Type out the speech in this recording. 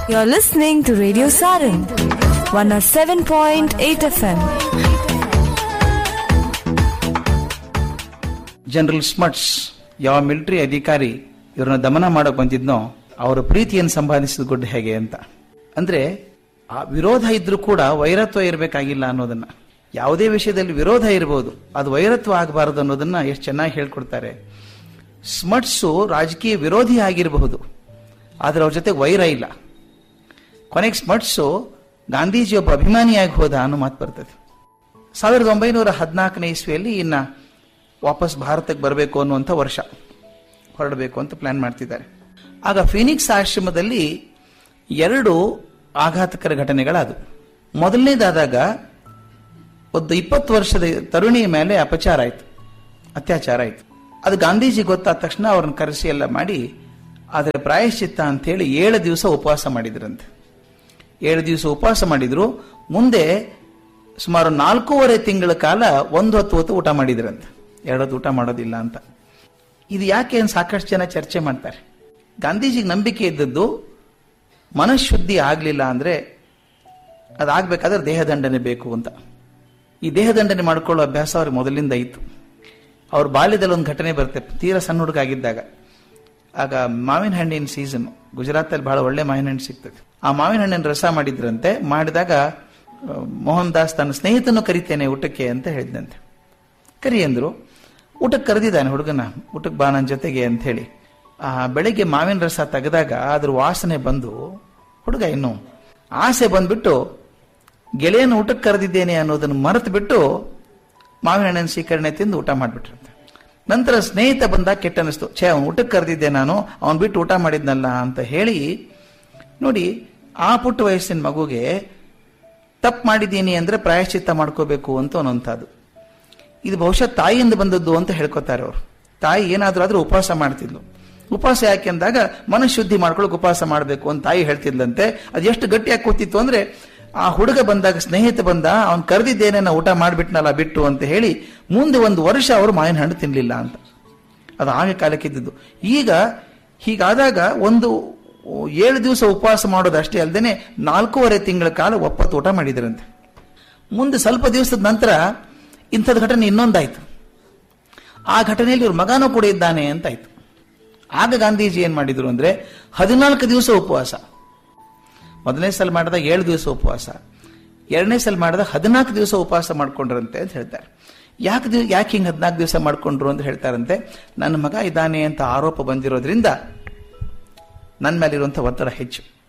You're listening to Radio Saran, 107.8 FM. General Smuts ಯಾವ military ಅಧಿಕಾರಿ ಇವ್ರನ್ನ ದಮನ ಮಾಡಕ್ ಬಂದಿದ್ನೋ ಅವರ ಪ್ರೀತಿಯನ್ನು ಸಂಪಾದಿಸಿದ ಗುಡ್ಡ ಹೇಗೆ ಅಂತ ಅಂದ್ರೆ ಆ ವಿರೋಧ ಇದ್ರೂ ಕೂಡ ವೈರತ್ವ ಇರಬೇಕಾಗಿಲ್ಲ ಅನ್ನೋದನ್ನ ಯಾವುದೇ ವಿಷಯದಲ್ಲಿ ವಿರೋಧ ಇರಬಹುದು ಅದು ವೈರತ್ವ ಆಗಬಾರದು ಅನ್ನೋದನ್ನ ಎಷ್ಟು ಚೆನ್ನಾಗಿ ಹೇಳ್ಕೊಡ್ತಾರೆ ಸ್ಮಟ್ಸು ರಾಜಕೀಯ ವಿರೋಧಿ ಆಗಿರಬಹುದು ಆದ್ರೆ ಅವ್ರ ಜೊತೆ ವೈರ ಇಲ್ಲ ಕೊನೆಗೆ ಸ್ಮಟ್ಸು ಗಾಂಧೀಜಿ ಒಬ್ಬ ಅಭಿಮಾನಿಯಾಗಿ ಹೋದ ಅನ್ನೋ ಮಾತು ಬರ್ತದೆ ಸಾವಿರದ ಒಂಬೈನೂರ ಹದಿನಾಲ್ಕನೇ ಇಸ್ವಿಯಲ್ಲಿ ಇನ್ನ ವಾಪಸ್ ಭಾರತಕ್ಕೆ ಬರಬೇಕು ಅನ್ನುವಂಥ ವರ್ಷ ಹೊರಡಬೇಕು ಅಂತ ಪ್ಲಾನ್ ಮಾಡ್ತಿದ್ದಾರೆ ಆಗ ಫಿನಿಕ್ಸ್ ಆಶ್ರಮದಲ್ಲಿ ಎರಡು ಆಘಾತಕರ ಘಟನೆಗಳಾದವು ಮೊದಲನೇದಾದಾಗ ಒಂದು ಇಪ್ಪತ್ತು ವರ್ಷದ ತರುಣಿಯ ಮೇಲೆ ಅಪಚಾರ ಆಯಿತು ಅತ್ಯಾಚಾರ ಆಯಿತು ಅದು ಗಾಂಧೀಜಿ ಗೊತ್ತಾದ ತಕ್ಷಣ ಅವ್ರನ್ನ ಕರೆಸಿ ಎಲ್ಲ ಮಾಡಿ ಅದರ ಪ್ರಾಯಶ್ಚಿತ್ತ ಅಂತೇಳಿ ಏಳು ದಿವಸ ಉಪವಾಸ ಮಾಡಿದ್ರಂತೆ ಏಳು ದಿವಸ ಉಪವಾಸ ಮಾಡಿದ್ರು ಮುಂದೆ ಸುಮಾರು ನಾಲ್ಕೂವರೆ ತಿಂಗಳ ಕಾಲ ಒಂದು ಹೊತ್ತು ಹೊತ್ತು ಊಟ ಮಾಡಿದ್ರಂತೆ ಎರಡು ಹೊತ್ತು ಊಟ ಮಾಡೋದಿಲ್ಲ ಅಂತ ಇದು ಯಾಕೆ ಅಂತ ಸಾಕಷ್ಟು ಜನ ಚರ್ಚೆ ಮಾಡ್ತಾರೆ ಗಾಂಧೀಜಿಗೆ ನಂಬಿಕೆ ಇದ್ದದ್ದು ಮನಃಶುದ್ಧಿ ಆಗಲಿಲ್ಲ ಅಂದ್ರೆ ಅದಾಗಬೇಕಾದ್ರೆ ದೇಹದಂಡನೆ ಬೇಕು ಅಂತ ಈ ದೇಹದಂಡನೆ ಮಾಡ್ಕೊಳ್ಳೋ ಅಭ್ಯಾಸ ಅವ್ರಿಗೆ ಮೊದಲಿಂದ ಇತ್ತು ಅವ್ರ ಬಾಲ್ಯದಲ್ಲಿ ಒಂದು ಘಟನೆ ಬರುತ್ತೆ ತೀರಾ ಸಣ್ಣ ಹುಡುಗ ಆಗಿದ್ದಾಗ ಆಗ ಮಾವಿನ ಹಣ್ಣಿನ ಸೀಸನ್ ಗುಜರಾತಲ್ಲಿ ಬಹಳ ಒಳ್ಳೆ ಮಾವಿನ ಹಣ್ಣು ಸಿಗ್ತದೆ ಆ ಮಾವಿನ ಹಣ್ಣಿನ ರಸ ಮಾಡಿದ್ರಂತೆ ಮಾಡಿದಾಗ ಆ, ಮೋಹನ್ ದಾಸ್ ತನ್ನ ಸ್ನೇಹಿತನು ಕರಿತೇನೆ ಊಟಕ್ಕೆ ಅಂತ ಹೇಳಿದಂತೆ ಕರಿ ಅಂದ್ರು ಊಟಕ್ಕೆ ಕರೆದಿದ್ದಾನೆ ಹುಡುಗನ ಊಟಕ್ಕೆ ಬಾ ನನ್ನ ಜೊತೆಗೆ ಅಂತ ಹೇಳಿ ಆ ಬೆಳಿಗ್ಗೆ ಮಾವಿನ ರಸ ತೆಗೆದಾಗ ಅದ್ರ ವಾಸನೆ ಬಂದು ಹುಡುಗ ಇನ್ನು ಆಸೆ ಬಂದ್ಬಿಟ್ಟು ಗೆಳೆಯನ ಊಟಕ್ಕೆ ಕರೆದಿದ್ದೇನೆ ಅನ್ನೋದನ್ನು ಮರೆತು ಬಿಟ್ಟು ಮಾವಿನ ಹಣ್ಣಿನ ಸ್ವೀಕರಣೆ ತಿಂದು ಊಟ ಮಾಡಿಬಿಟ್ರಂತೆ ನಂತರ ಸ್ನೇಹಿತ ಬಂದಾಗ ಕೆಟ್ಟ ಅನಿಸ್ತು ಛೇ ಅವನು ಊಟಕ್ಕೆ ಕರೆದಿದ್ದೆ ನಾನು ಅವನು ಬಿಟ್ಟು ಊಟ ಮಾಡಿದ್ನಲ್ಲ ಅಂತ ಹೇಳಿ ನೋಡಿ ಆ ಪುಟ್ಟ ವಯಸ್ಸಿನ ಮಗುಗೆ ತಪ್ಪು ಮಾಡಿದ್ದೀನಿ ಅಂದ್ರೆ ಪ್ರಾಯಶ್ಚಿತ್ತ ಮಾಡ್ಕೋಬೇಕು ಅಂತ ಅನ್ನೋಂಥದ್ದು ಇದು ಬಹುಶಃ ತಾಯಿಯಿಂದ ಬಂದದ್ದು ಅಂತ ಹೇಳ್ಕೊತಾರೆ ಅವರು ತಾಯಿ ಏನಾದ್ರೂ ಆದ್ರೂ ಉಪವಾಸ ಮಾಡ್ತಿದ್ಲು ಉಪವಾಸ ಯಾಕೆ ಅಂದಾಗ ಮನಃಶುದ್ಧಿ ಮಾಡ್ಕೊಳಕ್ ಉಪವಾಸ ಮಾಡಬೇಕು ಅಂತ ತಾಯಿ ಹೇಳ್ತಿದ್ಲಂತೆ ಅದು ಎಷ್ಟು ಗಟ್ಟಿಯಾಗಿ ಕೂತಿತ್ತು ಅಂದ್ರೆ ಆ ಹುಡುಗ ಬಂದಾಗ ಸ್ನೇಹಿತ ಬಂದ ಅವ್ನು ಕರೆದಿದ್ದೇನೆ ನಾ ಊಟ ಮಾಡ್ಬಿಟ್ನಲ್ಲ ಬಿಟ್ಟು ಅಂತ ಹೇಳಿ ಮುಂದೆ ಒಂದು ವರ್ಷ ಅವರು ಮಾವಿನ ಹಣ್ಣು ತಿನ್ಲಿಲ್ಲ ಅಂತ ಅದು ಆಗ ಕಾಲಕ್ಕೆ ಇದ್ದದ್ದು ಈಗ ಹೀಗಾದಾಗ ಒಂದು ಏಳು ದಿವಸ ಉಪವಾಸ ಮಾಡೋದು ಅಷ್ಟೇ ಅಲ್ಲದೆ ನಾಲ್ಕೂವರೆ ತಿಂಗಳ ಕಾಲ ಒಪ್ಪತ್ತು ಊಟ ಮಾಡಿದ್ರಂತೆ ಮುಂದೆ ಸ್ವಲ್ಪ ದಿವಸದ ನಂತರ ಇಂಥದ್ದು ಘಟನೆ ಇನ್ನೊಂದಾಯ್ತು ಆ ಘಟನೆಯಲ್ಲಿ ಇವ್ರ ಮಗನೂ ಕೂಡ ಇದ್ದಾನೆ ಅಂತಾಯ್ತು ಆಗ ಗಾಂಧೀಜಿ ಏನ್ ಮಾಡಿದ್ರು ಅಂದ್ರೆ ಹದಿನಾಲ್ಕು ದಿವಸ ಉಪವಾಸ ಮೊದಲನೇ ಸಲ ಮಾಡಿದಾಗ ಏಳು ದಿವಸ ಉಪವಾಸ ಎರಡನೇ ಸಲ ಮಾಡಿದಾಗ ಹದಿನಾಲ್ಕು ದಿವಸ ಉಪವಾಸ ಮಾಡ್ಕೊಂಡ್ರಂತೆ ಅಂತ ಹೇಳ್ತಾರೆ ಯಾಕೆ ದಿವ್ ಯಾಕೆ ಹಿಂಗೆ ಹದಿನಾಲ್ಕು ದಿವಸ ಮಾಡ್ಕೊಂಡ್ರು ಅಂತ ಹೇಳ್ತಾರಂತೆ ನನ್ನ ಮಗ ಇದ್ದಾನೆ ಅಂತ ಆರೋಪ ಬಂದಿರೋದ್ರಿಂದ ನನ್ನ ಮೇಲಿರುವಂಥ ಒತ್ತಡ ಹೆಚ್ಚು